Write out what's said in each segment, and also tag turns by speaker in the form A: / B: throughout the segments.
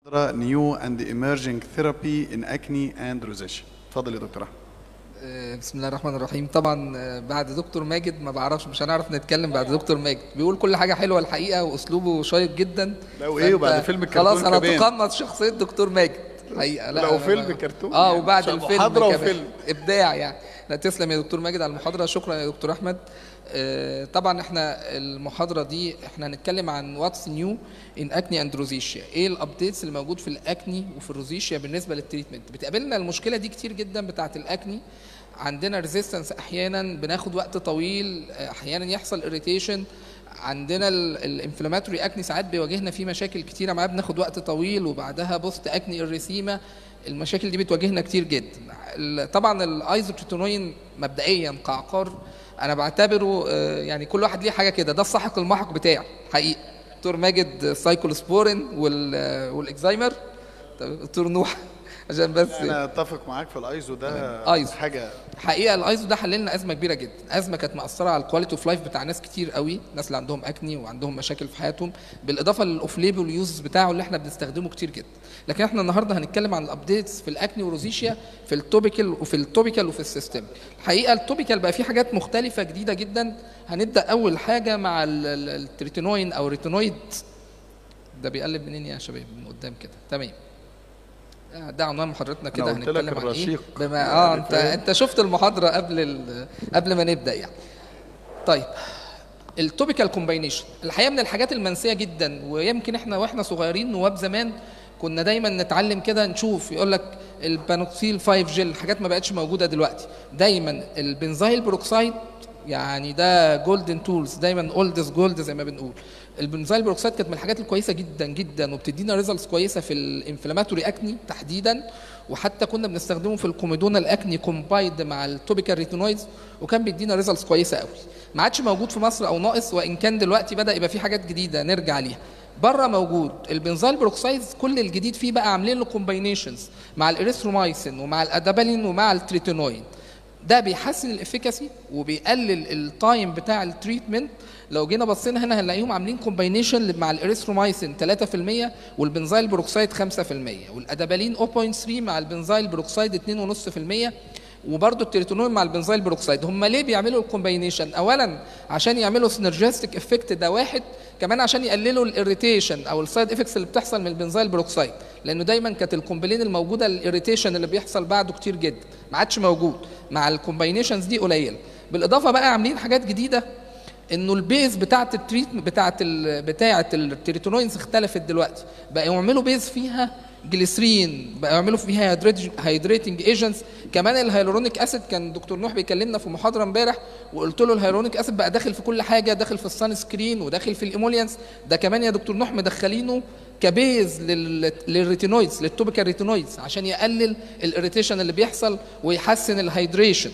A: new and emerging therapy in acne and rosacea اتفضل يا دكتور احمد
B: آه، بسم الله الرحمن الرحيم طبعا آه، بعد دكتور ماجد ما بعرفش مش هنعرف نتكلم بعد دكتور ماجد بيقول كل حاجه حلوه الحقيقه واسلوبه شيق جدا
A: لا، وإيه
B: فأنت
A: وبعد فيلم الكرتون
B: خلاص انا
A: كمان.
B: اتقمص شخصيه دكتور ماجد حقيقه لا
A: لو
B: أنا-
A: فيلم كرتون
B: اه
A: يعني،
B: وبعد
A: مش
B: الفيلم
A: محاضرة
B: كمان.
A: وفيلم.
B: ابداع يعني لا تسلم يا دكتور ماجد على المحاضره شكرا يا دكتور احمد آه، طبعا احنا المحاضره دي احنا هنتكلم عن واتس نيو ان اكني اند روزيشيا ايه الابديتس اللي موجود في الاكني وفي الروزيشيا بالنسبه للتريتمنت بتقابلنا المشكله دي كتير جدا بتاعه الاكني عندنا ريزيستنس احيانا بناخد وقت طويل احيانا يحصل اريتيشن عندنا الانفلاماتوري اكني ساعات بيواجهنا فيه مشاكل كتيره معاه بناخد وقت طويل وبعدها بوست اكني الريسيما المشاكل دي بتواجهنا كتير جدا ال- طبعا الايزوتريتونوين مبدئيا كعقار انا بعتبره آه، يعني كل واحد ليه حاجه كده ده السحق المحق بتاعي حقيقي دكتور ماجد سايكولوسبورين وال والاكزايمر طب دكتور نوح عشان بس
A: انا اتفق معاك في الايزو ده
B: أيزو.
A: حاجه
B: حقيقه الايزو ده حل لنا ازمه كبيره جدا ازمه كانت مأثره على الكواليتي اوف لايف بتاع ناس كتير قوي ناس اللي عندهم اكني وعندهم مشاكل في حياتهم بالاضافه للاوف ليبل يوز بتاعه اللي احنا بنستخدمه كتير جدا لكن احنا النهارده هنتكلم عن الابديتس في الاكني وروزيشيا في التوبيكال وفي التوبيكال وفي السيستم الحقيقه التوبيكال بقى فيه حاجات مختلفه جديده جدا هنبدا اول حاجه مع ال- ال- التريتينوين او الريتينويد ده بيقلب منين يا شباب من قدام كده تمام ده عنوان محاضرتنا كده
A: قلت لك
B: هنتكلم عن ايه
A: الرشيق.
B: بما اه
A: يعني
B: انت
A: فاهم؟
B: انت شفت المحاضره قبل ال... قبل ما نبدا يعني طيب التوبيكال كومباينيشن الحقيقه من الحاجات المنسيه جدا ويمكن احنا واحنا صغيرين نواب زمان كنا دايما نتعلم كده نشوف يقول لك البانوكسيل 5 جل حاجات ما بقتش موجوده دلوقتي دايما البنزايل بروكسايد يعني ده جولدن تولز دايما اولدز جولد زي ما بنقول البنزايل بروكسايد كانت من الحاجات الكويسه جدا جدا وبتدينا ريزلتس كويسه في الانفلاماتوري اكني تحديدا وحتى كنا بنستخدمه في الكوميدونا الاكني كومبايد مع التوبيكال ريتينويدز وكان بيدينا ريزلتس كويسه قوي ما عادش موجود في مصر او ناقص وان كان دلوقتي بدا يبقى في حاجات جديده نرجع ليها بره موجود البنزايل بروكسايد كل الجديد فيه بقى عاملين له كومباينيشنز مع الاريثرومايسين ومع الادابالين ومع التريتينوين ده بيحسن الافيكاسي وبيقلل التايم بتاع التريتمنت لو جينا بصينا هنا هنلاقيهم عاملين كومباينيشن مع الاريثرومايسين 3% والبنزايل بروكسايد 5% والادابالين 0.3 مع البنزايل بروكسايد 2.5% وبرضه التريتونول مع البنزايل بروكسايد هم ليه بيعملوا الكومباينيشن اولا عشان يعملوا سينرجستيك افكت ده واحد كمان عشان يقللوا الاريتيشن او السايد افكتس اللي بتحصل من البنزايل بروكسايد لانه دايما كانت الكومبلين الموجوده الاريتيشن اللي بيحصل بعده كتير جدا ما عادش موجود مع الكومباينيشنز دي قليله بالاضافه بقى عاملين حاجات جديده انه البيز بتاعه التريت بتاعه ال... بتاعه التريتونوينز اختلفت دلوقتي بقى يعملوا بيز فيها جليسرين بقى يعملوا فيها هيدريتنج ايجنتس كمان الهيالورونيك اسيد كان دكتور نوح بيكلمنا في محاضره امبارح وقلت له الهيالورونيك اسيد بقى داخل في كل حاجه داخل في السان سكرين وداخل في الايمولينس ده كمان يا دكتور نوح مدخلينه كبيز لل... للريتينويدز للتوبيكال ريتينويدز عشان يقلل الاريتيشن اللي بيحصل ويحسن الهيدريشن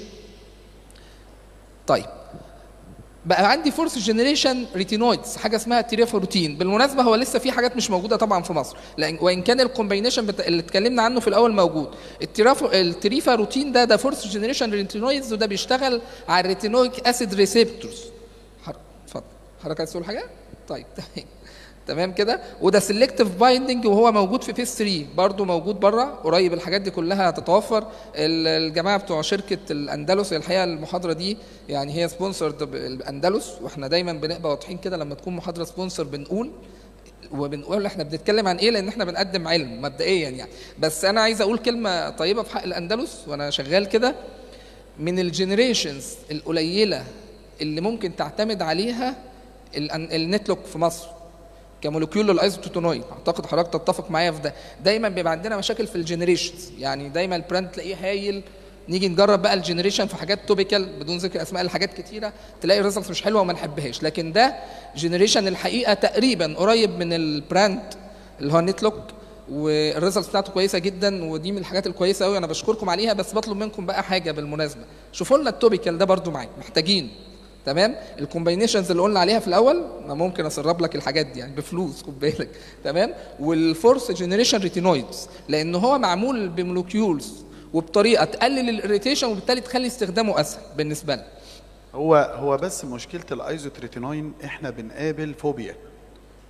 B: طيب بقى عندي فورس جنريشن ريتينويدز حاجه اسمها تيريفاروتين بالمناسبه هو لسه في حاجات مش موجوده طبعا في مصر لان وان كان الكومباينيشن بتا... اللي اتكلمنا عنه في الاول موجود التيرافو... التريفاروتين ده ده فورس جنريشن ريتينويدز وده بيشتغل على الريتينويك اسيد ريسبتورز حر... اتفضل حضرتك عايز تقول حاجه طيب تمام تمام كده وده سيلكتيف بايندنج وهو موجود في فيس 3 برضه موجود بره قريب الحاجات دي كلها هتتوفر ال- الجماعه بتوع شركه الاندلس الحقيقه المحاضره دي يعني هي سبونسرد بالاندلس واحنا دايما بنبقى واضحين كده لما تكون محاضره سبونسر بنقول وبنقول احنا بنتكلم عن ايه لان احنا بنقدم علم مبدئيا يعني بس انا عايز اقول كلمه طيبه في حق الاندلس وانا شغال كده من الجنريشنز القليله اللي ممكن تعتمد عليها ال- النتلوك في مصر كمولكيول للايزوتوتونويد اعتقد حضرتك تتفق معايا في ده دايما بيبقى عندنا مشاكل في الجنريشنز يعني دايما البراند تلاقيه هايل نيجي نجرب بقى الجنريشن في حاجات توبيكال بدون ذكر اسماء الحاجات كتيره تلاقي الريزلتس مش حلوه وما نحبهاش لكن ده جنريشن الحقيقه تقريبا قريب من البراند اللي هو نتلوك والريزلتس بتاعته كويسه جدا ودي من الحاجات الكويسه قوي انا بشكركم عليها بس بطلب منكم بقى حاجه بالمناسبه شوفوا لنا التوبيكال ده برضو معاك محتاجين تمام الكومباينيشنز اللي قلنا عليها في الاول انا ممكن اسرب لك الحاجات دي يعني بفلوس خد بالك تمام والفورس جنريشن ريتينويدز لان هو معمول بمولكيولز وبطريقه تقلل الاريتيشن وبالتالي تخلي استخدامه اسهل بالنسبه لنا
A: هو هو بس مشكله الايزوتريتينوين احنا بنقابل فوبيا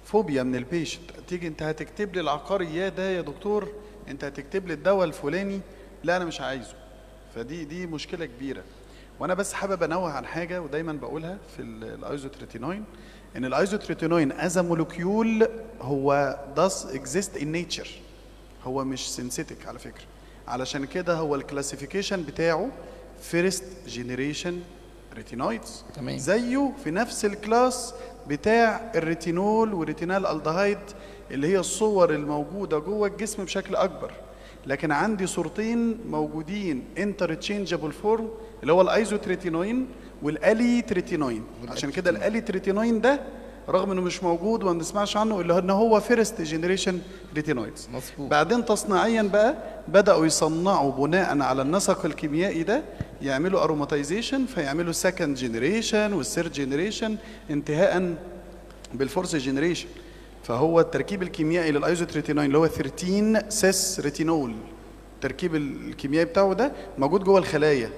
A: فوبيا من البيشنت تيجي انت هتكتب لي العقاري ده يا دكتور انت هتكتب لي الدواء الفلاني لا انا مش عايزه فدي دي مشكله كبيره وانا بس حابب انوه عن حاجه ودايما بقولها في الايزوتريتينوين ان الايزوتريتينوين از مولكيول هو does exist in nature هو مش سينثيتك على فكره علشان كده هو الكلاسيفيكيشن بتاعه فيرست جينيريشن ريتينويدز
B: تمام.
A: زيه في نفس الكلاس بتاع الريتينول والريتينال الدهايد اللي هي الصور الموجوده جوه الجسم بشكل اكبر لكن عندي صورتين موجودين انترتشينجبل فورم اللي هو الايزوتريتينوين والالي تريتينوين عشان كده الالي تريتينوين ده رغم انه مش موجود وما بنسمعش عنه الا ان هو فيرست جينيريشن ريتينويدز
B: مظبوط.
A: بعدين تصنيعيا بقى بداوا يصنعوا بناء على النسق الكيميائي ده يعملوا اروماتيزيشن فيعملوا سكند جينيريشن والثيرد جينيريشن انتهاء بالفورث جينيريشن فهو التركيب الكيميائي للايزوتريتينوين اللي هو 13 سيس ريتينول التركيب الكيميائي بتاعه ده موجود جوه الخلايا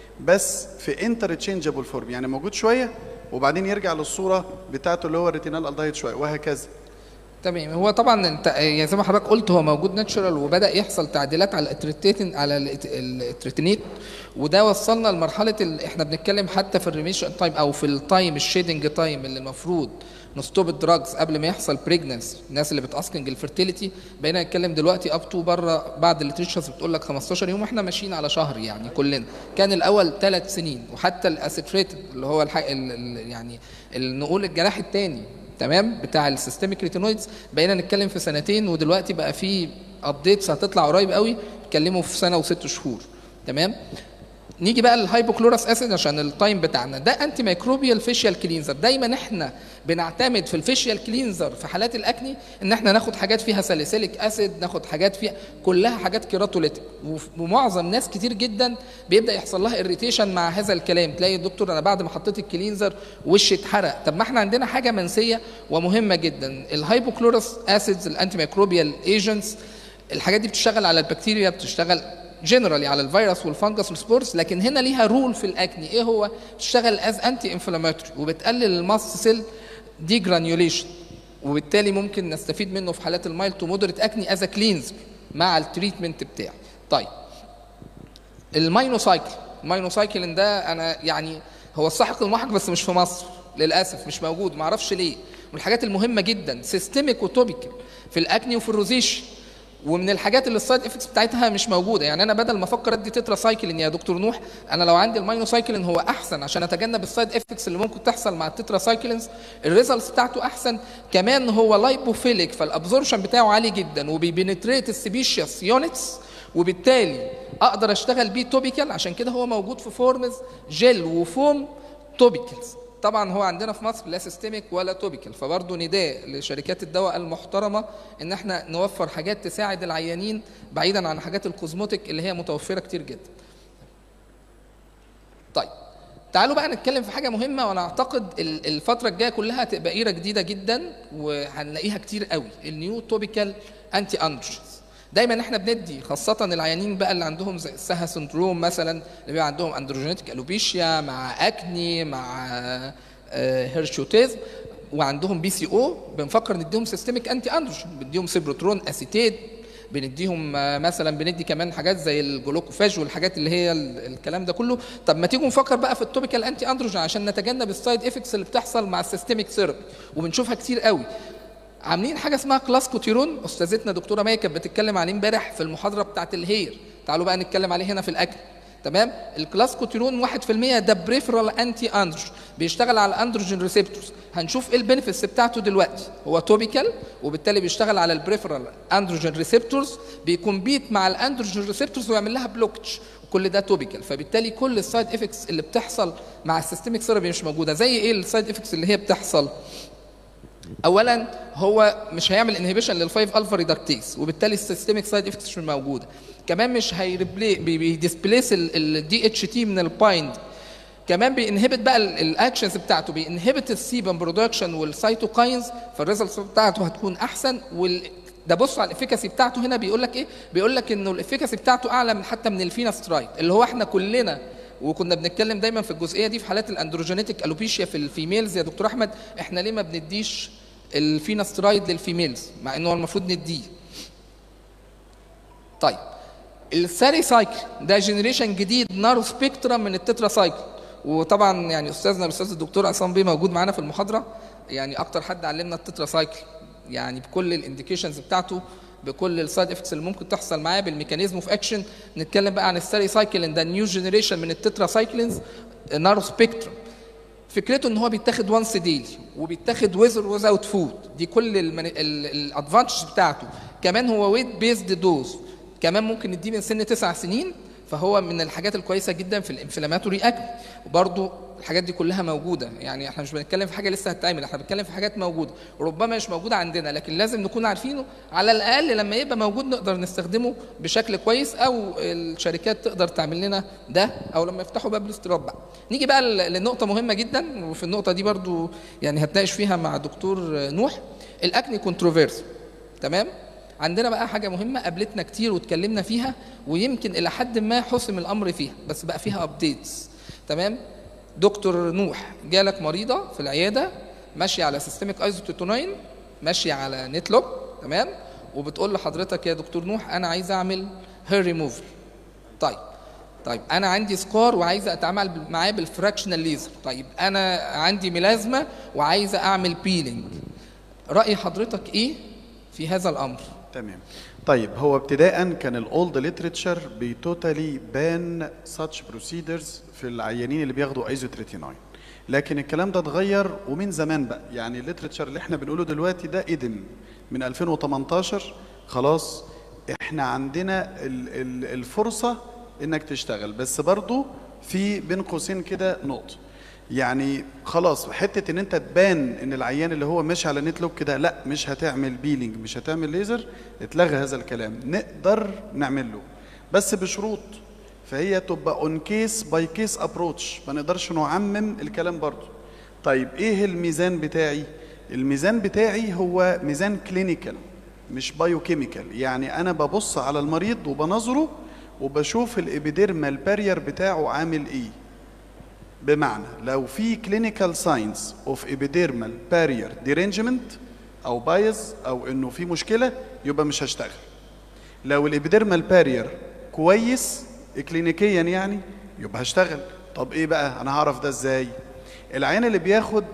A: بس في انترتشينجبل فورم يعني موجود شويه وبعدين يرجع للصوره بتاعته اللي هو الريتينال الدايد شويه وهكذا
B: تمام هو طبعا انت يعني زي ما حضرتك قلت هو موجود ناتشورال وبدا يحصل تعديلات على الاتريتين على الات- الاتريتينيت وده وصلنا لمرحله ال... احنا بنتكلم حتى في الريميشن تايم او في التايم الشيدنج تايم اللي المفروض نستوب الدراجز قبل ما يحصل بريجننس الناس اللي بتاسكنج الفيرتيليتي بقينا نتكلم دلوقتي اب تو بره بعد الليترشرز بتقول لك 15 يوم واحنا ماشيين على شهر يعني كلنا كان الاول ثلاث سنين وحتى الاسيتريتد اللي هو الح... ال... ال... يعني ال- نقول الجناح الثاني تمام بتاع السيستميك ريتينويدز بقينا نتكلم في سنتين ودلوقتي بقى في ابديتس هتطلع قريب قوي اتكلموا في سنه وست شهور تمام نيجي بقى للهايبوكلوراس اسيد عشان التايم بتاعنا ده انتي ميكروبيال فيشيال كلينزر دايما احنا بنعتمد في الفيشيال كلينزر في حالات الاكني ان احنا ناخد حاجات فيها ساليسيليك اسيد ناخد حاجات فيها كلها حاجات كيراتوليتيك وف- ومعظم ناس كتير جدا بيبدا يحصل لها اريتيشن مع هذا الكلام تلاقي الدكتور انا بعد ما حطيت الكلينزر وشي اتحرق طب ما احنا عندنا حاجه منسيه ومهمه جدا الهايبوكلوراس اسيدز الانتي ميكروبيال ايجنتس الحاجات دي بتشتغل على البكتيريا بتشتغل جنرالي على الفيروس والفنجس والسبورز لكن هنا ليها رول في الاكني ايه هو بتشتغل از انتي انفلاماتوري وبتقلل الماست سيل دي جرانيوليشن وبالتالي ممكن نستفيد منه في حالات المايل تو مودريت اكني از كلينزر مع التريتمنت بتاعه طيب الماينوسايكل الماينوسايكلين ده انا يعني هو السحق المحق بس مش في مصر للاسف مش موجود معرفش ليه من الحاجات المهمه جدا سيستميك وتوبيكال في الاكني وفي الروزيش ومن الحاجات اللي السايد افكتس بتاعتها مش موجوده يعني انا بدل ما افكر ادي تترا سايكلين يا دكتور نوح انا لو عندي الماينو سايكلين هو احسن عشان اتجنب السايد افكتس اللي ممكن تحصل مع التترا سايكلينز الريزلتس بتاعته احسن كمان هو لايبوفيليك فالابزوربشن بتاعه عالي جدا وبيبنتريت السبيشيوس يونتس وبالتالي اقدر اشتغل بيه توبيكال عشان كده هو موجود في فورمز جل وفوم توبيكالز طبعا هو عندنا في مصر لا سيستميك ولا توبيكال فبرضه نداء لشركات الدواء المحترمه ان احنا نوفر حاجات تساعد العيانين بعيدا عن حاجات الكوزموتيك اللي هي متوفره كتير جدا طيب تعالوا بقى نتكلم في حاجه مهمه وانا اعتقد ال- الفتره الجايه كلها هتبقى ايرا جديده جدا وهنلاقيها كتير قوي النيو توبيكال انتي اندروجينز دايما احنا بندي خاصه العيانين بقى اللي عندهم زي السها سندروم مثلا اللي بيبقى عندهم اندروجينيتك الوبيشيا مع اكني مع آه، هيرشوتيزم وعندهم بي سي او بنفكر نديهم سيستميك انتي اندروجين بنديهم سيبروترون اسيتيت بنديهم آه، مثلا بندي كمان حاجات زي الجلوكوفاج والحاجات اللي هي ال- الكلام ده كله طب ما تيجوا نفكر بقى في التوبيكال انتي اندروجين عشان نتجنب السايد افكتس اللي بتحصل مع السيستميك ثيرابي وبنشوفها كتير قوي عاملين حاجه اسمها كلاسكوتيرون استاذتنا دكتوره ماي كانت بتتكلم عليه امبارح في المحاضره بتاعه الهير تعالوا بقى نتكلم عليه هنا في الاكل تمام الكلاسكوتيرون 1% ده بريفرال انتي اندروجين بيشتغل على الاندروجين ريسبتورز هنشوف ايه البنفيتس بتاعته دلوقتي هو توبيكال وبالتالي بيشتغل على البريفرال اندروجين ريسبتورز بيكمبيت مع الاندروجين ريسبتورز ويعمل لها بلوكج كل ده توبيكال فبالتالي كل السايد افكتس اللي بتحصل مع السيستميك ثيرابي مش موجوده زي ايه السايد افكتس اللي هي بتحصل اولا هو مش هيعمل انهبيشن للفايف الفا ريدكتيز وبالتالي السيستميك سايد افكتس مش موجوده كمان مش هيريبلي بيديسبليس الدي اتش تي من البايند كمان بينهبت بقى الاكشنز بتاعته بينهبت السيبم برودكشن والسيتوكاينز فالريزلتس بتاعته هتكون احسن وال ده بص على الافيكاسي بتاعته هنا بيقول لك ايه بيقول لك انه الافيكاسي بتاعته اعلى من حتى من الفيناسترايد اللي هو احنا كلنا وكنا بنتكلم دايما في الجزئيه دي في حالات الاندروجينيتك الوبيشيا في الفيميلز يا دكتور احمد احنا ليه ما بنديش الفيناسترايد للفيميلز مع انه هو المفروض نديه طيب الساري سايكل ده جنريشن جديد نارو سبيكترم من التترا سايكل وطبعا يعني استاذنا الاستاذ الدكتور عصام بيه موجود معانا في المحاضره يعني اكتر حد علمنا التترا سايكل يعني بكل الانديكيشنز بتاعته بكل السايد افكتس اللي ممكن تحصل معاه بالميكانيزم اوف اكشن نتكلم بقى عن الساري سايكل ده نيو جنريشن من التترا سايكلينز نارو سبيكترم فكرته ان هو بيتاخد وانس ديلي وبيتاخد ويزر ويزاوت فود دي كل الادفانتج بتاعته كمان هو ويت بيزد دوز كمان ممكن نديه من سن تسع سنين فهو من الحاجات الكويسه جدا في الانفلاماتوري اكت وبرده الحاجات دي كلها موجوده يعني احنا مش بنتكلم في حاجه لسه هتتعمل احنا بنتكلم في حاجات موجوده ربما مش موجوده عندنا لكن لازم نكون عارفينه على الاقل لما يبقى موجود نقدر نستخدمه بشكل كويس او الشركات تقدر تعمل لنا ده او لما يفتحوا باب الاستيراد بقى نيجي بقى لنقطه مهمه جدا وفي النقطه دي برضو يعني هتناقش فيها مع دكتور نوح الاكني كونتروفيرس تمام عندنا بقى حاجه مهمه قابلتنا كتير واتكلمنا فيها ويمكن الى حد ما حسم الامر فيها بس بقى فيها ابديتس تمام دكتور نوح جالك مريضه في العياده ماشيه على سيستميك ايزوتيتونين ماشيه على نتلوك تمام وبتقول لحضرتك يا دكتور نوح انا عايز اعمل هير ريموفل طيب طيب انا عندي سكار وعايزه اتعامل معاه بالفراكشنال ليزر طيب انا عندي ملازمه وعايزه اعمل بيلينج راي حضرتك ايه في هذا الامر
A: تمام طيب هو ابتداء كان الاولد ليتريتشر بتوتالي بان ساتش بروسيدرز في العيانين اللي بياخدوا ايزوتريتيناين لكن الكلام ده اتغير ومن زمان بقى يعني الليتريتشر اللي احنا بنقوله دلوقتي ده قدم من 2018 خلاص احنا عندنا ال ال الفرصه انك تشتغل بس برضو في بين قوسين كده نقطه يعني خلاص حته ان انت تبان ان العيان اللي هو ماشي على نت لوك كده لا مش هتعمل بيلينج مش هتعمل ليزر اتلغى هذا الكلام نقدر نعمل له بس بشروط فهي تبقى اون كيس باي كيس ابروتش ما نقدرش نعمم الكلام برضه طيب ايه الميزان بتاعي الميزان بتاعي هو ميزان كلينيكال مش بايوكيميكال يعني انا ببص على المريض وبنظره وبشوف الابيديرمال بارير بتاعه عامل ايه بمعنى لو في كلينيكال ساينز اوف ابيديرمال بارير ديرينجمنت او بايز او انه في مشكله يبقى مش هشتغل لو الابيديرمال بارير كويس كلينيكيا يعني يبقى هشتغل طب ايه بقى انا هعرف ده ازاي العيان اللي بياخد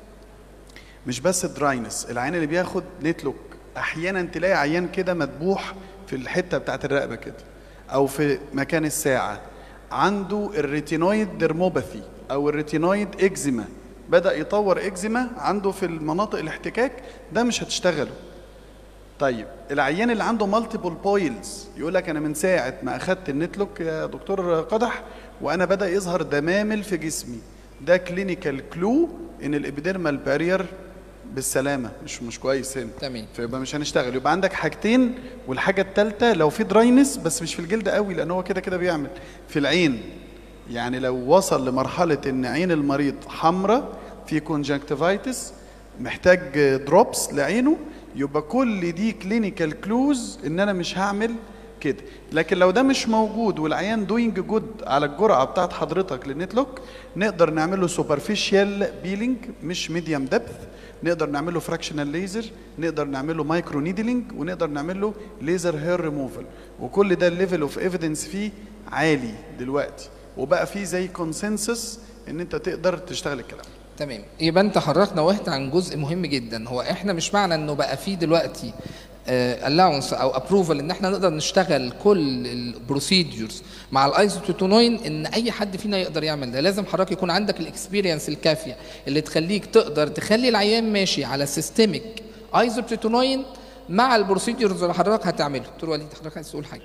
A: مش بس دراينس العيان اللي بياخد نتلوك احيانا تلاقي عيان كده مدبوح في الحته بتاعت الرقبه كده او في مكان الساعه عنده الريتينويد ديرموباثي او الريتينويد اكزيما بدا يطور اكزيما عنده في المناطق الاحتكاك ده مش هتشتغله طيب العيان اللي عنده مالتيبل بويلز يقول لك انا من ساعه ما اخدت النتلوك يا دكتور قدح وانا بدا يظهر دمامل في جسمي ده كلينيكال كلو ان الابيديرمال بارير بالسلامه مش مش كويس هنا
B: تمام
A: فيبقى مش هنشتغل يبقى عندك حاجتين والحاجه الثالثه لو في دراينس بس مش في الجلد قوي لان هو كده كده بيعمل في العين يعني لو وصل لمرحله ان عين المريض حمراء في كونجكتيفايتس محتاج دروبس لعينه يبقى كل دي كلينيكال كلوز ان انا مش هعمل كده لكن لو ده مش موجود والعيان دوينج جود على الجرعه بتاعت حضرتك للنتلوك نقدر نعمل له سوبرفيشال بيلينج مش ميديم دبث نقدر نعمل له فراكشنال ليزر نقدر نعمل له مايكرو نيدلينج ونقدر نعمل له ليزر هير ريموفال وكل ده الليفل اوف ايفيدنس فيه عالي دلوقتي وبقى فيه زي كونسنسس ان انت تقدر تشتغل الكلام
B: تمام يبقى انت حركنا وقت عن جزء مهم جدا هو احنا مش معنى انه بقى فيه دلوقتي الاونس او ابروفال ان احنا نقدر نشتغل كل البروسيدجرز مع الايزوتوتونين ان اي حد فينا يقدر يعمل ده لازم حضرتك يكون عندك الاكسبيرينس الكافيه اللي تخليك تقدر تخلي العيان ماشي على سيستميك ايزوتوتونين مع البروسيدجرز اللي حضرتك هتعمله دكتور وليد حضرتك عايز تقول حاجه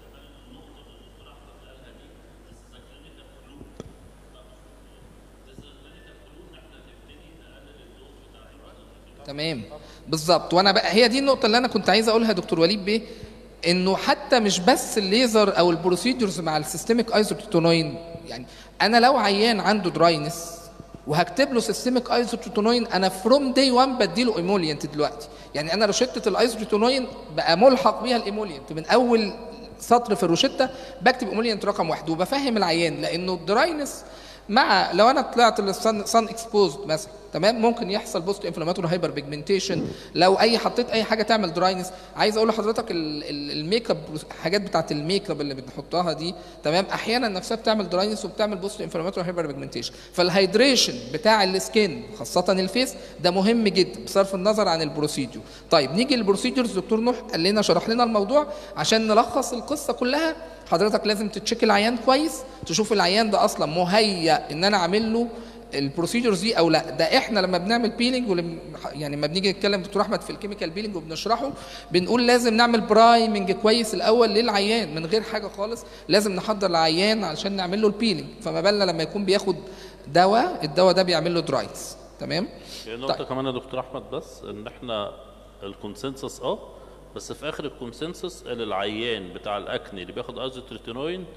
B: تمام بالظبط وانا بقى هي دي النقطه اللي انا كنت عايز اقولها دكتور وليد بيه انه حتى مش بس الليزر او البروسيدورز مع السيستميك ايزوتوتونين يعني انا لو عيان عنده دراينس وهكتب له سيستميك ايزوتوتونين انا فروم داي 1 بديله ايمولينت دلوقتي يعني انا روشته الايزوتوتونين بقى ملحق بيها الايمولينت من اول سطر في الروشته بكتب ايمولينت رقم واحد وبفهم العيان لانه الدراينس مع لو انا طلعت للصن صن اكسبوزد مثلا تمام ممكن يحصل بوست انفلاماتوري هايبر بيجمنتيشن لو اي حطيت اي حاجه تعمل دراينس عايز اقول لحضرتك ال- ال- الميك اب الحاجات بتاعت الميك اب اللي بنحطها دي تمام احيانا نفسها بتعمل دراينس وبتعمل بوست انفلاماتوري هايبر بيجمنتيشن فالهيدريشن بتاع السكين خاصه الفيس ده مهم جدا بصرف النظر عن البروسيديو طيب نيجي للبروسيديورز دكتور نوح قال لنا شرح لنا الموضوع عشان نلخص القصه كلها حضرتك لازم تتشيك العيان كويس تشوف العيان ده اصلا مهيأ ان انا اعمل له البروسيجرز دي او لا ده احنا لما بنعمل بيلينج ولم يعني لما بنيجي نتكلم دكتور احمد في الكيميكال بيلينج وبنشرحه بنقول لازم نعمل برايمنج كويس الاول للعيان من غير حاجه خالص لازم نحضر العيان علشان نعمل له البيلينج فما بالنا لما يكون بياخد دواء الدواء ده بيعمل له درايتس تمام
C: هي نقطة
B: طيب.
C: كمان يا دكتور أحمد بس إن إحنا الكونسنسس أه بس في آخر الكونسنسس قال العيان بتاع الأكني اللي بياخد أزوتريتينوين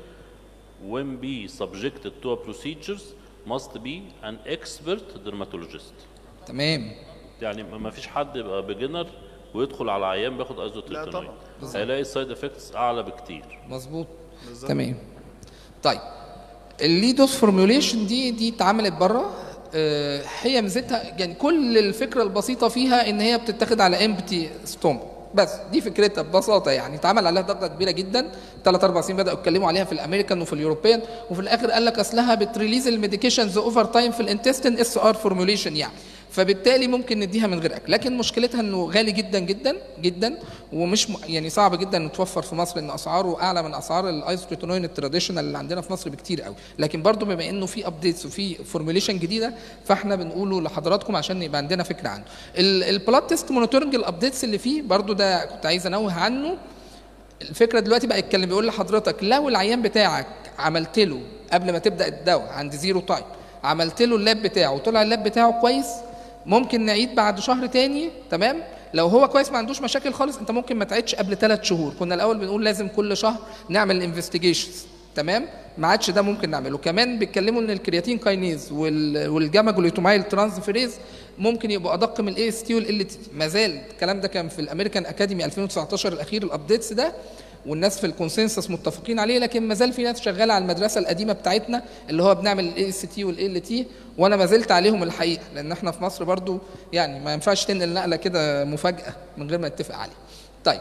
C: when be subjected to a procedures must be an expert dermatologist
B: تمام
C: يعني ما ما فيش حد يبقى بيجنر ويدخل على عيان بياخد ازوتريتينوين
A: طبعا.
C: هيلاقي السايد افكتس اعلى بكتير
B: مظبوط تمام طيب الليدوس فورميوليشن دي دي اتعملت بره آه، هي ميزتها يعني كل الفكره البسيطه فيها ان هي بتتاخد على امبتي ستوم بس دي فكرتها ببساطه يعني اتعمل عليها ضجه كبيره جدا ثلاث اربع سنين بداوا يتكلموا عليها في الامريكان وفي اليوروبيان وفي الاخر قال لك اصلها بتريليز الميديكيشنز اوفر تايم في الانتستين اس ار فورميوليشن يعني فبالتالي ممكن نديها من غير اكل لكن مشكلتها انه غالي جدا جدا جدا ومش م... يعني صعب جدا يتوفر في مصر لان اسعاره اعلى من اسعار الايزوتريتونوين التراديشنال اللي عندنا في مصر بكتير قوي لكن برضو بما انه في ابديتس وفي فورميوليشن جديده فاحنا بنقوله لحضراتكم عشان يبقى عندنا فكره عنه البلاد تيست مونيتورنج الابديتس اللي فيه برضو ده كنت عايز انوه عنه الفكره دلوقتي بقى يتكلم بيقول لحضرتك لو العيان بتاعك عملت له قبل ما تبدا الدواء عند زيرو تايم عملت له اللاب بتاعه وطلع اللاب بتاعه كويس ممكن نعيد بعد شهر تاني تمام لو هو كويس ما عندوش مشاكل خالص انت ممكن ما تعيدش قبل ثلاث شهور كنا الاول بنقول لازم كل شهر نعمل انفستيجيشنز تمام ما عادش ده ممكن نعمله كمان بيتكلموا ان الكرياتين كاينيز وال- والجاما جلوتاميل ترانسفيريز ممكن يبقوا ادق من الاي اس تي والال تي ما زال الكلام ده كان في الامريكان اكاديمي 2019 الاخير الابديتس ده والناس في الكونسنسس متفقين عليه لكن ما زال في ناس شغاله على المدرسه القديمه بتاعتنا اللي هو بنعمل الاي اس تي والال تي وانا ما زلت عليهم الحقيقه لان احنا في مصر برضو يعني ما ينفعش تنقل نقله كده مفاجاه من غير ما نتفق عليها. طيب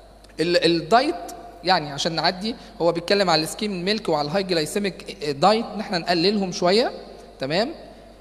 B: ال- الدايت يعني عشان نعدي هو بيتكلم على السكيم ميلك وعلى الهاي جلايسيميك دايت ان احنا نقللهم شويه تمام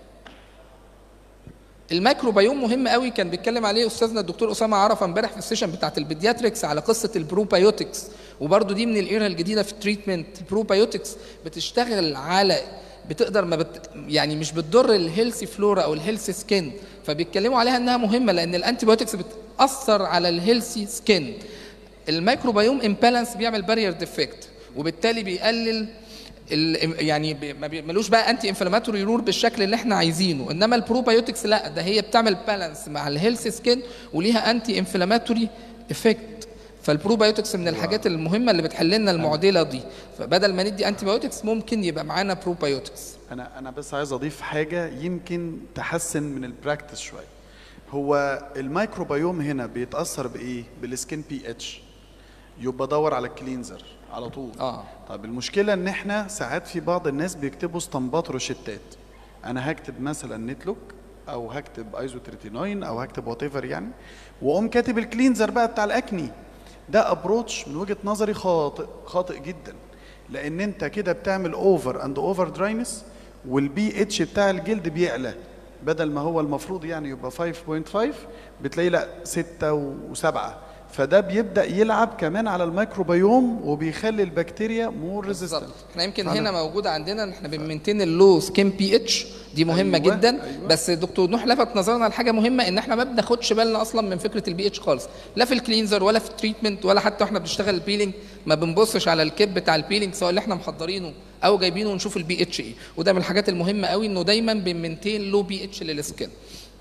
B: الميكروبيوم مهم قوي كان بيتكلم عليه استاذنا الدكتور اسامه عرفه امبارح في السيشن بتاعت البيدياتريكس على قصه البروبايوتكس وبرده دي من الايرا الجديده في التريتمنت البروبايوتكس بتشتغل على بتقدر ما بت يعني مش بتضر الهيلثي فلورا او الهيلثي سكين فبيتكلموا عليها انها مهمه لان الانتيبيوتكس بتاثر على الهيلثي سكين الميكروبيوم امبالانس بيعمل بارير ديفكت وبالتالي بيقلل ال- يعني بي- ما بيعملوش بقى انتي انفلاماتوري رول بالشكل اللي احنا عايزينه انما البروبايوتكس لا ده هي بتعمل بالانس مع الهيلث سكين وليها انتي انفلاماتوري افكت فالبروبايوتكس من الحاجات المهمه اللي بتحل لنا المعضله دي فبدل ما ندي انتي بايوتكس ممكن يبقى معانا بروبايوتكس
A: انا انا بس عايز اضيف حاجه يمكن تحسن من البراكتس شويه هو الميكروبيوم هنا بيتاثر بايه بالسكين بي اتش يبقى دور على الكلينزر على طول
B: اه
A: طب المشكله ان احنا ساعات في بعض الناس بيكتبوا اسطمبات روشتات انا هكتب مثلا نتلوك او هكتب ايزوتريتينوين او هكتب وات ايفر يعني واقوم كاتب الكلينزر بقى بتاع الاكني ده ابروتش من وجهه نظري خاطئ خاطئ جدا لان انت كده بتعمل اوفر اند اوفر دراينس والبي اتش بتاع الجلد بيعلى بدل ما هو المفروض يعني يبقى 5.5 بتلاقيه لا 6 و7 فده بيبدا يلعب كمان على الميكروبيوم وبيخلي البكتيريا مور ريزيستنت
B: بالظبط احنا يمكن
A: فعلا.
B: هنا موجوده عندنا ان احنا بنمنتين اللو سكين بي اتش دي مهمه
A: أيوة،
B: جدا
A: أيوة.
B: بس دكتور نوح لفت نظرنا لحاجه مهمه ان احنا ما بناخدش بالنا اصلا من فكره البي اتش خالص لا في الكلينزر ولا في التريتمنت ولا حتى واحنا بنشتغل البيلينج ما بنبصش على الكيب بتاع البيلينج سواء اللي احنا محضرينه او جايبينه ونشوف البي اتش ايه وده من الحاجات المهمه قوي انه دايما بنمنتين لو بي اتش للسكين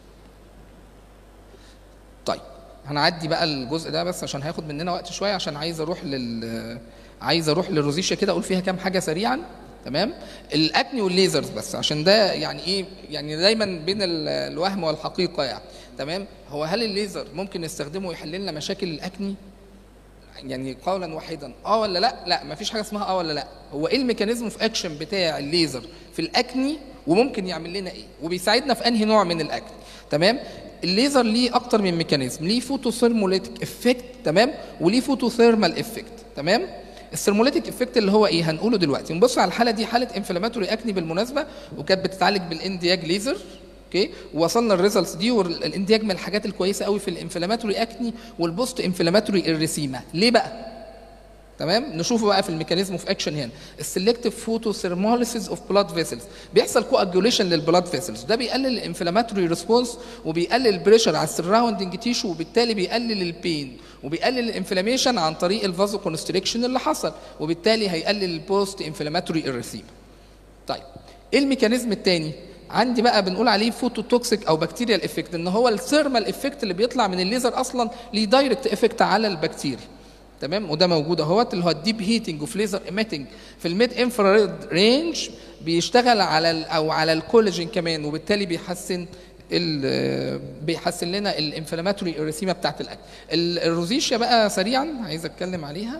B: طيب هنعدي بقى الجزء ده بس عشان هياخد مننا وقت شويه عشان عايز اروح لل عايز اروح للروزيشيا كده اقول فيها كام حاجه سريعا تمام الاكني والليزرز بس عشان ده يعني ايه يعني دايما بين ال- الوهم والحقيقه يعني تمام هو هل الليزر ممكن نستخدمه يحل لنا مشاكل الاكني يعني قولا واحدا اه ولا لا لا ما فيش حاجه اسمها اه ولا لا هو ايه الميكانيزم اوف اكشن بتاع الليزر في الاكني وممكن يعمل لنا ايه وبيساعدنا في انهي نوع من الاكني تمام الليزر ليه اكتر من ميكانيزم ليه فوتوثيرموليتيك افكت تمام وليه فوتوثيرمال افكت تمام الثيرموليتيك افكت اللي هو ايه هنقوله دلوقتي نبص على الحاله دي حاله انفلاماتوري اكني بالمناسبه وكانت بتتعالج بالاندياج ليزر اوكي ووصلنا الريزلتس دي والاندياج من الحاجات الكويسه قوي في الانفلاماتوري اكني والبوست انفلاماتوري الريسيما ليه بقى تمام نشوفه بقى في الميكانيزم اوف اكشن هنا السلكتيف فوتو ثيرموليسيس اوف بلاد فيسلز بيحصل كواجوليشن للبلاد فيسلز ده بيقلل الانفلاماتوري ريسبونس وبيقلل البريشر على السراوندنج تيشو وبالتالي بيقلل البين وبيقلل الانفلاميشن عن طريق الفازو كونستريكشن اللي حصل وبالتالي هيقلل البوست انفلاماتوري الريسيما طيب ايه الميكانيزم الثاني عندي بقى بنقول عليه فوتو توكسيك او بكتيريال افكت ان هو الثيرمال افكت اللي بيطلع من الليزر اصلا ليه دايركت افكت على البكتيريا تمام وده موجود اهوت اللي هو الديب هيتنج اوف ليزر ايميتنج في الميد انفراريد رينج بيشتغل على ال او على الكولاجين كمان وبالتالي بيحسن ال- بيحسن لنا الانفلاماتوري اريثيما بتاعت الاكل ال- الروزيشيا بقى سريعا عايز اتكلم عليها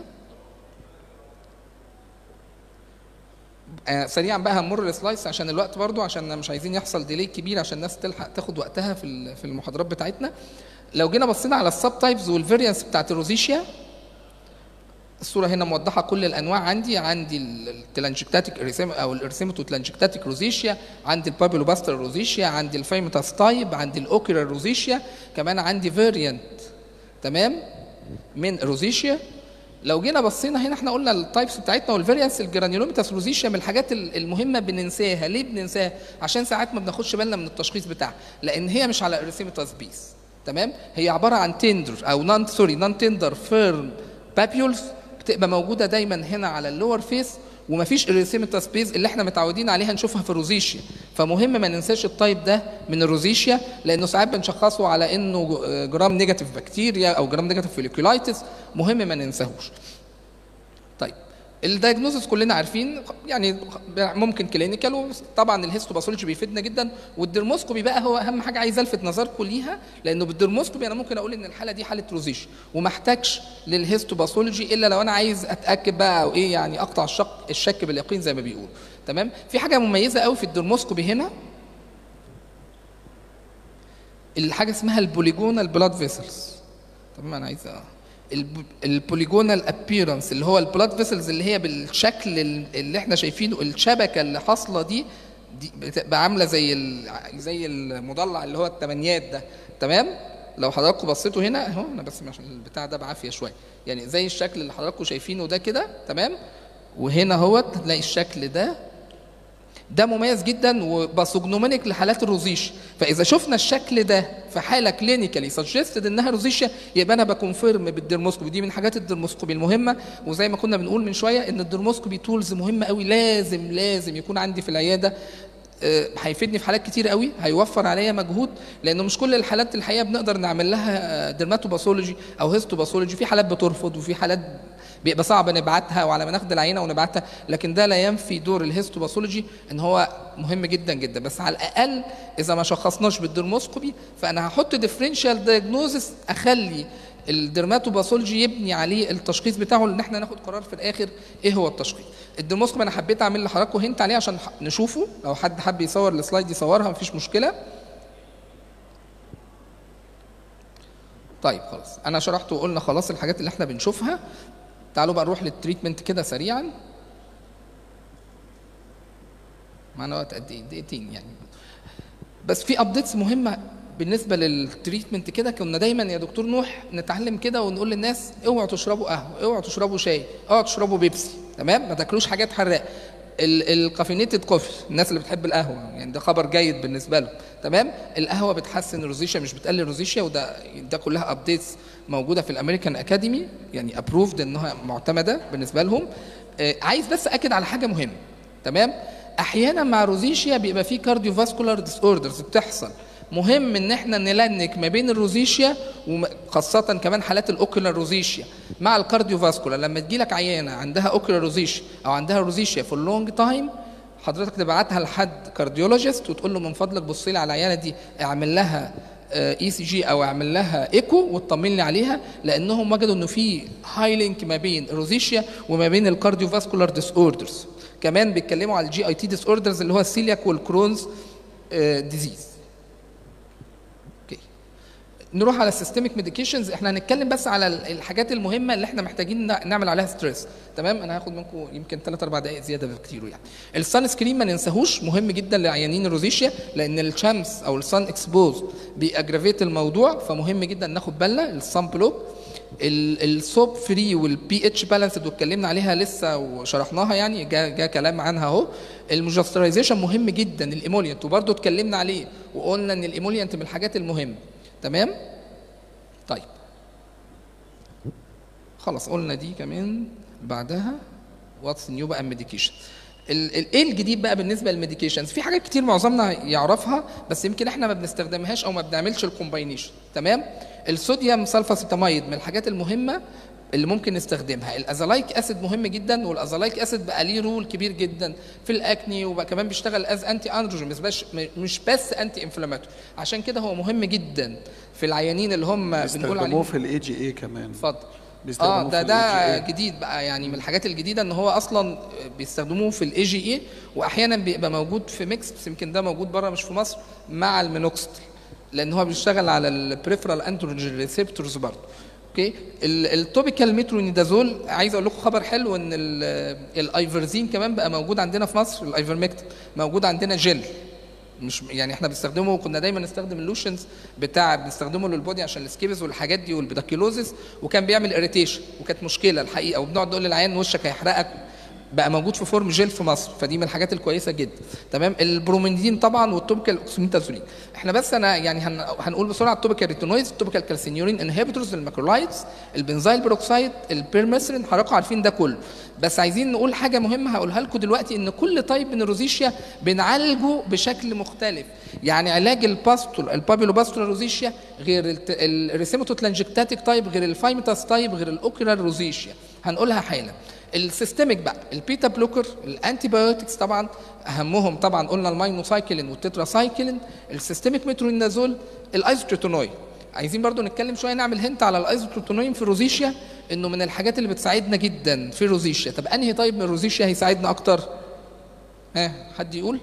B: آه، سريعا بقى هنمر السلايس عشان الوقت برضو عشان مش عايزين يحصل ديلي كبير عشان الناس تلحق تاخد وقتها في ال- في المحاضرات بتاعتنا لو جينا بصينا على السب تايبز والفيريانس بتاعت الروزيشيا الصورة هنا موضحة كل الأنواع عندي عندي التلانجكتاتيك إريسيم أو الإرسيمتو تلانجكتاتيك روزيشيا عندي البابيلوباستر روزيشيا عندي الفيمتاس تايب عندي الأوكيرا روزيشيا كمان عندي فيريانت تمام من روزيشيا لو جينا بصينا هنا احنا قلنا التايبس بتاعتنا والفيريانس الجرانيولوميتاس روزيشيا من الحاجات ال- المهمه بننساها ليه بننساها عشان ساعات ما بناخدش بالنا من التشخيص بتاعها لان هي مش على اريثيماتاس بيس تمام هي عباره عن تندر او نون سوري نون تندر فيرم بابيولز بتبقى موجوده دايما هنا على اللور فيس ومفيش اريثيماتاس بيز اللي احنا متعودين عليها نشوفها في الروزيشيا فمهم ما ننساش التايب ده من الروزيشيا لانه ساعات بنشخصه على انه جرام نيجاتيف بكتيريا او جرام نيجاتيف فوليكولايتس مهم ما ننساهوش طيب الدايجنوزس كلنا عارفين يعني ممكن كلينيكال طبعا الهيستوباثولوجي بيفيدنا جدا والديرموسكوبي بقى هو اهم حاجه عايز الفت نظركم ليها لانه بالديرموسكوبي انا ممكن اقول ان الحاله دي حاله روزيش وما احتاجش للهيستوباثولوجي الا لو انا عايز اتاكد بقى او ايه يعني اقطع الشك الشك باليقين زي ما بيقول تمام في حاجه مميزه قوي في الديرموسكوبي هنا الحاجه اسمها البوليجونال بلاد فيسلز تمام انا عايز الب- البوليجونال ابييرنس اللي هو البلاد فيسلز اللي هي بالشكل ال- اللي احنا شايفينه الشبكه اللي حاصله دي دي بتبقى عامله زي ال- زي المضلع اللي هو التمانيات ده تمام لو حضراتكم بصيتوا هنا اهو انا بس عشان البتاع ده بعافيه شويه يعني زي الشكل اللي حضراتكم شايفينه ده كده تمام وهنا اهوت هتلاقي الشكل ده ده مميز جدا وباسوجنومينيك لحالات الروزيش فاذا شفنا الشكل ده في حاله كلينيكالي سجستد انها روزيشيا يبقى انا بكونفيرم بالديرموسكوبي دي من حاجات الديرموسكوبي المهمه وزي ما كنا بنقول من شويه ان الديرموسكوبي تولز مهمه قوي لازم لازم يكون عندي في العياده آه، هيفيدني في حالات كتير قوي هيوفر عليا مجهود لانه مش كل الحالات الحقيقه بنقدر نعمل لها ديرماتوباثولوجي او هيستوباثولوجي في حالات بترفض وفي حالات بيبقى صعب نبعتها وعلى ما ناخد العينه ونبعتها لكن ده لا ينفي دور الهيستوباثولوجي ان هو مهم جدا جدا بس على الاقل اذا ما شخصناش بالديرموسكوبي فانا هحط ديفرنشال دايجنوزس اخلي الدرماتوباثولوجي يبني عليه التشخيص بتاعه ان احنا ناخد قرار في الاخر ايه هو التشخيص الديرموسكوبي انا حبيت اعمل لحضراتكم هنت عليه عشان نشوفه لو حد حب يصور السلايد يصورها مفيش مشكله طيب خلاص انا شرحت وقلنا خلاص الحاجات اللي احنا بنشوفها تعالوا بقى نروح للتريتمنت كده سريعا معانا وقت قد ايه دقيقتين يعني بس في ابديتس مهمه بالنسبه للتريتمنت كده كنا دايما يا دكتور نوح نتعلم كده ونقول للناس اوعوا تشربوا قهوه اوعوا تشربوا شاي اوعوا تشربوا بيبسي تمام ما تاكلوش حاجات حراقه الكافينيتد كوفي الناس اللي بتحب القهوه يعني ده خبر جيد بالنسبه لهم تمام القهوه بتحسن الروزيشيا مش بتقلل الروزيشيا وده ده كلها ابديتس موجوده في الامريكان اكاديمي يعني ابروفد انها معتمده بالنسبه لهم آه، عايز بس اكد على حاجه مهمه تمام احيانا مع روزيشيا بيبقى في كارديو فاسكولار ديس اوردرز بتحصل مهم ان احنا نلنك ما بين الروزيشيا وخاصه كمان حالات الاوكيولار روزيشيا مع الكارديو فاسكولار لما تجي لك عيانه عندها اوكيولار روزيشيا او عندها روزيشيا في اللونج تايم حضرتك تبعتها لحد كارديولوجيست وتقول له من فضلك بص لي على العيانه دي اعمل لها اي سي جي او اعمل لها ايكو وتطمن لي عليها لانهم وجدوا انه في هاي لينك ما بين الروزيشيا وما بين الكارديو فاسكولار ديس اوردرز كمان بيتكلموا على الجي اي تي ديس اوردرز اللي هو السيلياك والكرونز ديزيز اوكي نروح على السيستميك ميديكيشنز احنا هنتكلم بس على ال- الحاجات المهمه اللي احنا محتاجين نع- نعمل عليها ستريس تمام انا هاخد منكم يمكن 3 4 دقائق زياده بكتير يعني السان سكرين ما ننساهوش مهم جدا لعيانين الروزيشيا لان الشمس او السان اكسبوز بيأجرافيت الموضوع فمهم جدا ناخد بالنا السان بلوك السوب فري والبي اتش بالانسد واتكلمنا عليها لسه وشرحناها يعني جا, جا كلام عنها اهو المجسترايزيشن مهم جدا الايمولينت وبرده اتكلمنا عليه وقلنا ان الايمولينت من الحاجات المهمه تمام طيب خلاص قلنا دي كمان بعدها واتس نيو بقى ميديكيشن ايه الجديد بقى بالنسبه للميديكيشنز في حاجات كتير معظمنا يعرفها بس يمكن احنا ما بنستخدمهاش او ما بنعملش الكومباينيشن تمام الصوديوم سلفاسيتاميد من الحاجات المهمه اللي ممكن نستخدمها الازالايك اسيد مهم جدا والازالايك اسيد بقى ليه رول كبير جدا في الاكني وبقى كمان بيشتغل از انتي اندروجين مش بس مش بس انتي انفلاماتوري عشان كده هو مهم جدا في العيانين اللي هم بنقول
A: بيستخدموه
B: عليهم
A: في الاي جي اي كمان
B: اتفضل
A: بيستخدموه
B: اه
A: في
B: ده
A: ال
B: ده
A: AGA.
B: جديد بقى يعني من الحاجات الجديده ان هو اصلا بيستخدموه في الاي جي اي واحيانا بيبقى موجود في ميكس بس يمكن ده موجود بره مش في مصر مع المينوكستل لان هو بيشتغل على البريفرال انتروجين ريسبتورز برضه اوكي ال- التوبيكال مترونيدازول عايز اقول لكم خبر حلو ان ال- الايفرزين كمان بقى موجود عندنا في مصر الايفرمكت موجود عندنا جل مش يعني احنا بنستخدمه كنا دايما نستخدم اللوشنز بتاع بنستخدمه للبودي عشان السكيبز والحاجات دي والبيداكيلوزس وكان بيعمل اريتيشن وكانت مشكله الحقيقه وبنقعد نقول للعيان وشك هيحرقك بقى موجود في فورم جيل في مصر فدي من الحاجات الكويسه جدا تمام البروميدين طبعا والتوبيكال اوكسيميتازولين احنا بس انا يعني هن... هنقول بسرعه التوبيكال ريتينويدز التوبيكال كالسينيورين انهبيتورز الماكرولايتس البنزايل بيروكسيد البيرميثرين حضراتكم عارفين ده كله بس عايزين نقول حاجه مهمه هقولها لكم دلوقتي ان كل تايب من الروزيشيا بنعالجه بشكل مختلف يعني علاج الباستول البابيلو باستول روزيشيا غير الريسيموتوتلانجكتاتيك تايب غير الفايمتاس تايب غير الاوكيولار روزيشيا هنقولها حالا السيستميك بقى البيتا بلوكر الانتي بايوتكس طبعا اهمهم طبعا قلنا الماينوسايكلين والتتراسايكلين السيستميك مترونيدازول الايزوتريتونويد عايزين برضو نتكلم شويه نعمل هنت على الايزوتريتونوين في الروزيشيا انه من الحاجات اللي بتساعدنا جدا في الروزيشيا طب انهي طيب من الروزيشيا هيساعدنا اكتر ها حد يقول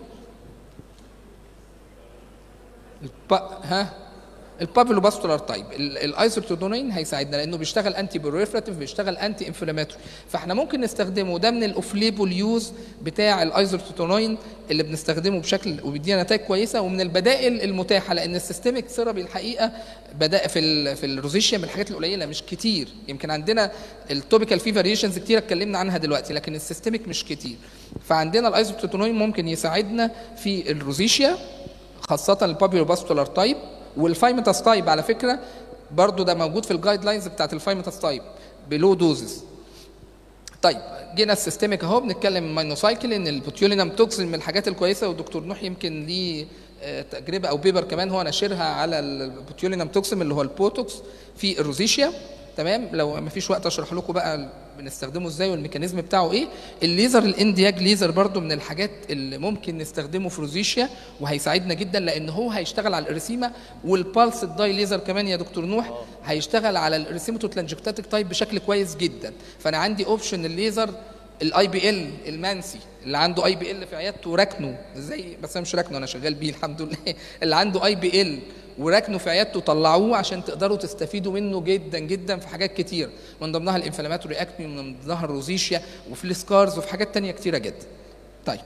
B: الب... ها البابيلو باستولار تايب الايزوتريتونين هيساعدنا لانه بيشتغل انتي بريفراتيف بيشتغل انتي انفلاماتوري فاحنا ممكن نستخدمه ده من الاوف ليبل يوز بتاع الايزوتريتونين اللي بنستخدمه بشكل وبيدينا نتائج كويسه ومن البدائل المتاحه لان السيستميك ثيرابي الحقيقه بدا في ال في الروزيشيا من الحاجات القليله مش كتير يمكن عندنا التوبيكال في فاريشنز كتير اتكلمنا عنها دلوقتي لكن السيستميك مش كتير فعندنا الايزوتريتونين ممكن يساعدنا في الروزيشيا خاصه البابيلو باستولار تايب والفايمتاس تايب على فكره برضو ده موجود في الجايد لاينز بتاعت الفايمتاس تايب بلو دوزز طيب جينا السيستميك اهو بنتكلم ماينوسايكلين البوتيولينم توكسين من الحاجات الكويسه والدكتور نوح يمكن ليه آه، تجربه او بيبر كمان هو ناشرها على البوتيولينم توكسين اللي هو البوتوكس في الروزيشيا تمام لو ما فيش وقت اشرح لكم بقى بنستخدمه ازاي والميكانيزم بتاعه ايه الليزر الاندياج ليزر برضو من الحاجات اللي ممكن نستخدمه في روزيشيا وهيساعدنا جدا لان هو هيشتغل على الاريسيما والبالس الداي ليزر كمان يا دكتور نوح هيشتغل على الاريسيموتوتلانجكتاتيك تايب بشكل كويس جدا فانا عندي اوبشن الليزر الاي بي ال المانسي اللي عنده اي بي ال في عيادته وراكنه زي بس انا مش راكنه انا شغال بيه الحمد لله اللي عنده اي بي ال وراكنه في عيادته طلعوه عشان تقدروا تستفيدوا منه جدا جدا في حاجات كتير من ضمنها الانفلاماتوري اكني ومن ضمنها الروزيشيا وفي السكارز وفي حاجات تانية كتيره جدا طيب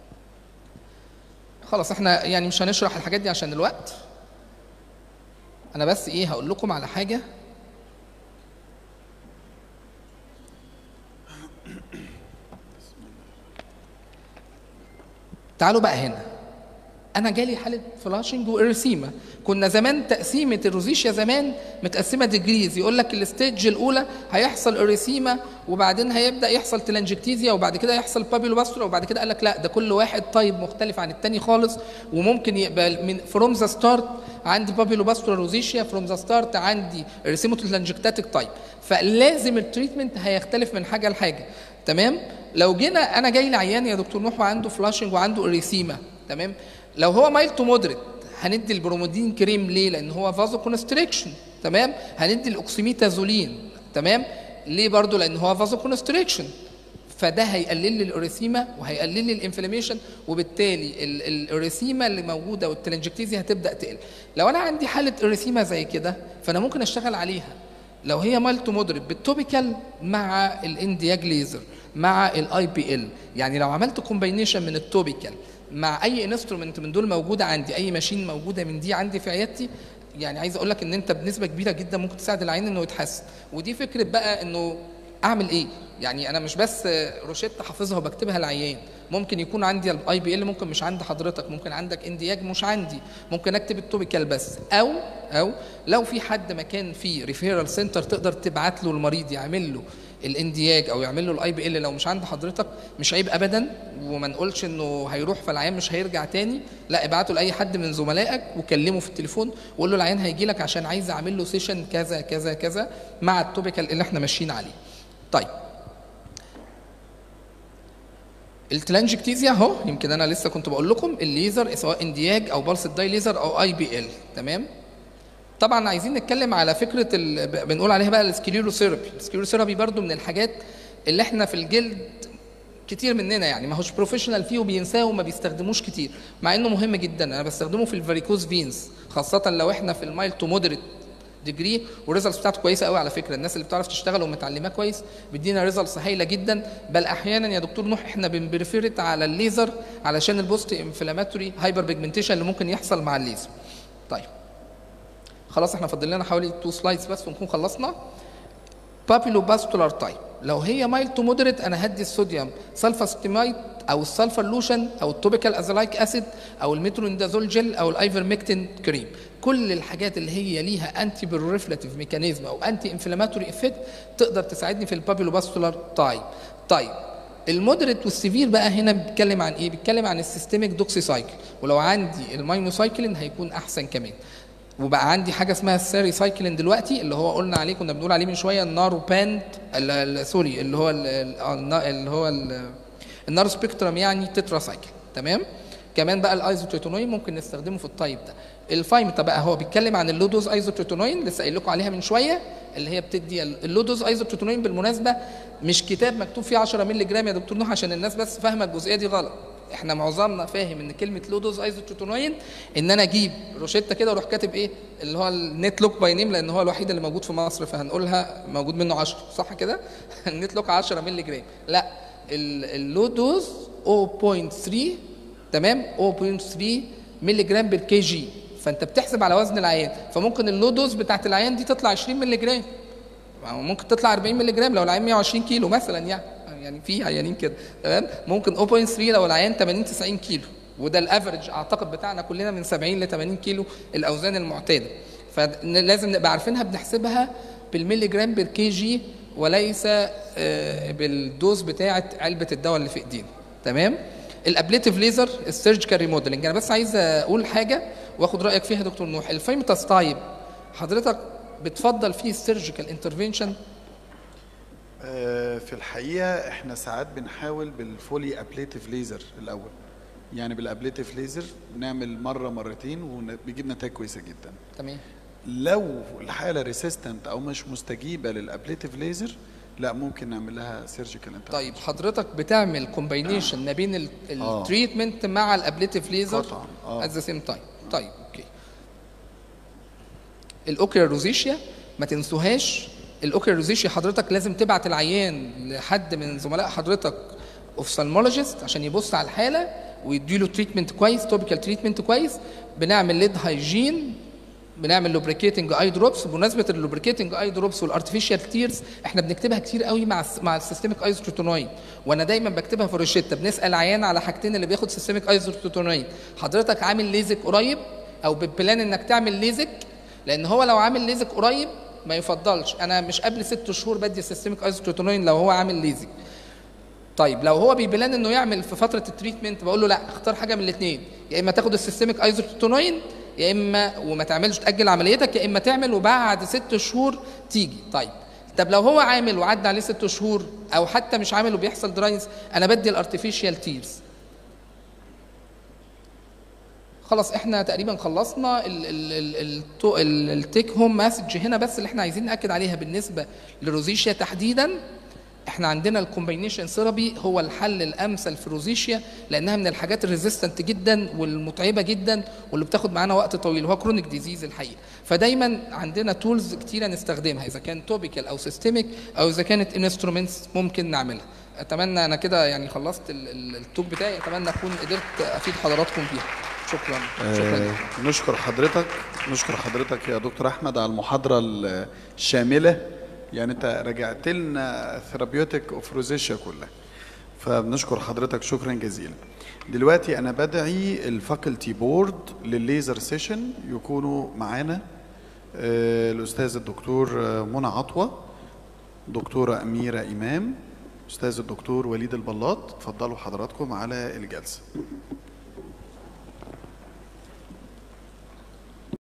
B: خلاص احنا يعني مش هنشرح الحاجات دي عشان الوقت انا بس ايه هقول لكم على حاجه تعالوا بقى هنا انا جالي حاله فلاشنج وارسيما كنا زمان تقسيمه الروزيشيا زمان متقسمه ديجريز يقول لك الستيج الاولى هيحصل اريسيما وبعدين هيبدا يحصل تلانجكتيزيا وبعد كده يحصل بابيلو باستولا وبعد كده قال لك لا ده كل واحد طيب مختلف عن التاني خالص وممكن يبقى من فروم ذا ستارت عندي بابيلو باستولا روزيشيا فروم ذا ستارت عندي اريسيمو تلانجكتاتيك تايب فلازم التريتمنت هيختلف من حاجه لحاجه تمام لو جينا انا جاي لعيان يا دكتور نوح وعنده فلاشنج وعنده اريسيما تمام لو هو مايل تو مودريت هندي البرومودين كريم ليه لان هو فازو كونستريكشن تمام هندي الاوكسيميتازولين تمام ليه برضو لان هو فازو كونستريكشن فده هيقلل لي الاريثيما وهيقلل لي الانفلاميشن وبالتالي ال- الاريثيما اللي موجوده والتلنجكتيزيا هتبدا تقل لو انا عندي حاله اريثيما زي كده فانا ممكن اشتغل عليها لو هي مالتو مودريت بالتوبيكال مع الاندياج ليزر مع الاي بي ال يعني لو عملت كومباينيشن من التوبيكال مع اي انسترومنت من دول موجوده عندي اي ماشين موجوده من دي عندي في عيادتي يعني عايز اقول لك ان انت بنسبه كبيره جدا ممكن تساعد العين انه يتحسن ودي فكره بقى انه اعمل ايه يعني انا مش بس روشته حافظها وبكتبها العيان ممكن يكون عندي الاي بي ال ممكن مش عند حضرتك ممكن عندك اندياج مش عندي ممكن اكتب التوبيكال بس او او لو في حد مكان فيه ريفيرال سنتر تقدر تبعت له المريض يعمل له الاندياج او يعمل له الاي بي ال لو مش عند حضرتك مش عيب ابدا وما نقولش انه هيروح فالعيان مش هيرجع تاني لا ابعته لاي حد من زملائك وكلمه في التليفون وقول له العيان هيجي لك عشان عايز اعمل له سيشن كذا كذا كذا مع التوبيكال اللي احنا ماشيين عليه طيب التلانجكتيزيا اهو يمكن انا لسه كنت بقول لكم الليزر سواء اندياج او بلس داي ليزر او اي بي ال تمام طبعا عايزين نتكلم على فكره ال... ب- بنقول عليها بقى السكليروثيرابي السكليروثيرابي برضو من الحاجات اللي احنا في الجلد كتير مننا يعني ما هوش بروفيشنال فيه وبينساه وما بيستخدموش كتير مع انه مهم جدا انا بستخدمه في الفاريكوز فينز خاصه لو احنا في المايل تو مودريت ديجري والريزلتس بتاعته كويسه قوي على فكره الناس اللي بتعرف تشتغل ومتعلماه كويس بيدينا ريزلتس هايله جدا بل احيانا يا دكتور نوح احنا بنبريفيرت على الليزر علشان البوست انفلاماتوري هايبر بيجمنتيشن اللي ممكن يحصل مع الليزر طيب خلاص احنا فاضل لنا حوالي تو سلايدز بس ونكون خلصنا بابيلو باستولار تايب لو هي مايل تو مودريت انا هدي الصوديوم سلفاستيمايد او السلفر لوشن او التوبيكال ازلايك اسيد او الميترونيدازول جل او الايفرمكتين كريم كل الحاجات اللي هي ليها انتي بريفلاتيف ميكانيزم او انتي انفلاماتوري افكت تقدر تساعدني في البابيلو باستولار تايب طيب المودريت والسيفير بقى هنا بيتكلم عن ايه بيتكلم عن السيستميك دوكسي سايكل ولو عندي الماينوسايكلين هيكون احسن كمان وبقى عندي حاجه اسمها السيري سايكلين دلوقتي اللي هو قلنا عليه كنا بنقول عليه من شويه النارو باند ال- ال- سوري اللي هو ال- ال- آه، النا- اللي هو ال- النارو سبيكترم يعني تترا سايكل تمام كمان بقى الايزوتريتونوين ممكن نستخدمه في التايب ده الفايمتا بقى هو بيتكلم عن اللودوز ايزوتريتونوين لسه قايل لكم عليها من شويه اللي هي بتدي ال- اللودوز ايزوتريتونوين بالمناسبه مش كتاب مكتوب فيه 10 مللي جرام يا دكتور نوح عشان الناس بس فاهمه الجزئيه دي غلط احنا معظمنا فاهم ان كلمه لودوز ايزوتريتونوين ان انا اجيب روشته كده واروح كاتب ايه اللي هو النت لوك باي نيم لان هو الوحيد اللي موجود في مصر فهنقولها موجود منه 10 صح كده النت لوك 10 مللي جرام لا ال- اللودوز 0.3 تمام 0.3 مللي جرام بالكي جي فانت بتحسب على وزن العيان فممكن اللودوز بتاعت العيان دي تطلع 20 مللي جرام ما هو ممكن تطلع 40 مللي جرام لو العيان 120 كيلو مثلا يعني يعني في عيانين كده تمام ممكن 0.3 لو العيان 80 90 كيلو وده الافرج اعتقد بتاعنا كلنا من 70 ل 80 كيلو الاوزان المعتاده فلازم نبقى عارفينها بنحسبها بالملي جرام بالكي جي وليس آه، بالدوز بتاعه علبه الدواء اللي في ايدينا تمام الابليتيف ليزر السيرجيكال ريموديلنج انا بس عايز اقول حاجه واخد رايك فيها يا دكتور نوح الفيمتاس تايب حضرتك بتفضل فيه السيرجيكال انترفينشن
A: آه، في الحقيقه احنا ساعات بنحاول بالفولي ابليتيف ليزر الاول يعني بالابليتيف ليزر بنعمل مره مرتين وبيجيب نتائج كويسه جدا
B: تمام
A: لو الحاله ريسيستنت او مش مستجيبه للابليتيف ليزر لا ممكن نعمل لها سيرجيكال
B: طيب حضرتك بتعمل كومباينيشن ما بين ال-
A: آه.
B: التريتمنت مع الابليتيف ليزر
A: قطعاً، آه.
B: ات ذا سيم تايم طيب اوكي الاوكيولار روزيشيا ما تنسوهاش الاوكيولار روزيشيا حضرتك لازم تبعت العيان لحد من زملاء حضرتك اوفثالمولوجيست عشان يبص على الحاله ويديله تريتمنت كويس توبيكال تريتمنت كويس بنعمل ليد هايجين بنعمل لوبريكيتنج اي دروبس بمناسبه اللوبريكيتنج اي دروبس والارتفيشال تيرز احنا بنكتبها كتير قوي مع الس- مع السيستميك ايزوتروتونوين وانا دايما بكتبها في الروشته بنسال عيان على حاجتين اللي بياخد سيستميك ايزوتروتونوين حضرتك عامل ليزك قريب او ببلان انك تعمل ليزك لان هو لو عامل ليزك قريب ما يفضلش انا مش قبل ست شهور بدي سيستميك ايزوتروتونوين لو هو عامل ليزك طيب لو هو بيبلان انه يعمل في فتره التريتمنت بقول له لا اختار حاجه من الاثنين يا اما تاخد السيستميك ايزوتونوين يا اما وما تعملش تاجل عمليتك يا اما تعمل وبعد ست شهور تيجي طيب طب لو هو عامل وعدى عليه ست شهور او حتى مش عامل وبيحصل دراينس انا بدي الارتفيشال تيرز خلاص احنا تقريبا خلصنا ال- ال- ال- التو- ال- التيك هوم مسج هنا بس اللي احنا عايزين ناكد عليها بالنسبه لروزيشيا تحديدا احنا عندنا الكومبينيشن ثيرابي هو الحل الامثل في روزيشيا لانها من الحاجات الريزيستنت جدا والمتعبه جدا واللي بتاخد معانا وقت طويل وهو كرونيك ديزيز الحقيقه فدايما عندنا تولز كتيره نستخدمها اذا كان توبيكال او سيستميك او اذا كانت انسترومنتس ممكن نعملها اتمنى انا كده يعني خلصت ال- ال- التوك بتاعي اتمنى اكون قدرت افيد حضراتكم فيها شكرا شكرا
A: آه، نشكر حضرتك نشكر حضرتك يا دكتور احمد على المحاضره الشامله يعني انت رجعت لنا ثيرابيوتيك اوف روزيشيا كلها فبنشكر حضرتك شكرا جزيلا دلوقتي انا بدعي الفاكولتي بورد للليزر سيشن يكونوا معانا آه، الاستاذ الدكتور آه، منى عطوه دكتوره اميره امام استاذ الدكتور وليد البلاط اتفضلوا حضراتكم على الجلسه